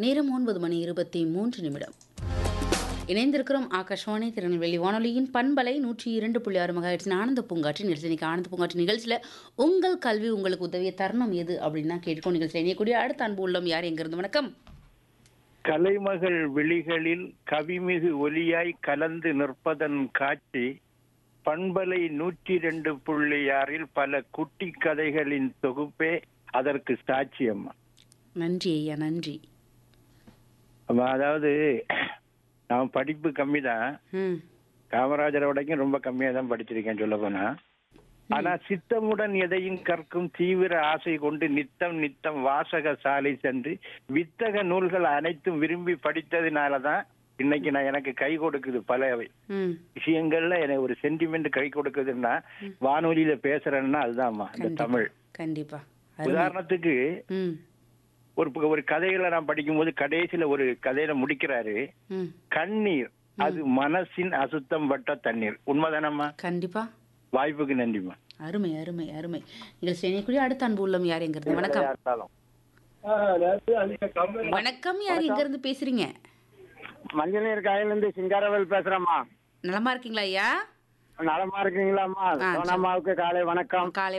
நேரம் ஒன்பது மணி இருபத்தி மூன்று நிமிடம் இணைந்திருக்கிறோம் ஆகாஷ்வாணி திருநெல்வேலி வானொலியின் பண்பலை நூற்றி இரண்டு புள்ளி ஆறு மகாயிடுச்சின் ஆனந்த பூங்காற்று நிகழ்ச்சி இன்னைக்கு ஆனந்த பூங்காற்று நிகழ்ச்சியில் உங்கள் கல்வி உங்களுக்கு உதவிய தருணம் எது அப்படின்னா கேட்டுக்கோ நிகழ்ச்சியில் இணையக்கூடிய அடுத்த அன்பு உள்ளம் யார் எங்கிருந்து வணக்கம் கலைமகள் விழிகளில் கவிமிகு ஒலியாய் கலந்து நிற்பதன் காட்சி பண்பலை நூற்றி ரெண்டு புள்ளி ஆறில் பல குட்டி கதைகளின் தொகுப்பே அதற்கு சாட்சியம் நன்றி ஐயா நன்றி ஆமா, அதாவது நான் படிப்பு கம்மி தான் ம் காமராஜரை விடைக்கும் ரொம்ப கம்மியா தான் படிச்சிருக்கேன் சொல்ல போனா ஆனா சித்தமுடன் எதையும் கற்கும் தீவிர ஆசை கொண்டு நித்தம் நித்தம் வாசக சாலை சென்று வித்தக நூல்கள் அனைத்தும் விரும்பி படித்ததுனாலதான் இன்னைக்கு நான் எனக்கு கை கொடுக்குது பல ம் விஷயங்கள்ல எனக்கு ஒரு சென்டிமெண்ட் கை கொடுக்குதுன்னா வானொலியில பேசுறேன்னா அதுதான்மா இந்த கண்டிப்பா தமிழ் கண்டிப்பா அருமை. உதாரணத்துக்கு ம் ஒரு ஒரு கதைகளை நான் படிக்கும்போது கடைசியில ஒரு கதையில முடிக்கிறாரு ம் கண்ணீர் அது மனசின் அசுத்தம் பட்ட தண்ணீர் உண்மைதானம்மா கண்டிப்பா வாய்ப்புக்கு நன்றிம்மா அருமை அருமை அருமை நிகழ்ச்சி இணையக்கூடிய அடுத்த அன்பு உள்ளம் யார் எங்கிருந்து வணக்கம் வணக்கம் யார் எங்கிருந்து பேசுறீங்க மஞ்சள் நீர் காயிலிருந்து சிங்காரவேல் பேசுறேம்மா நலமா இருக்கீங்களா ஐயா நலமா இருக்கீங்களாம்மா ஆ, சரி. சோனாமாவுக்கு காலை வணக்கம் காலை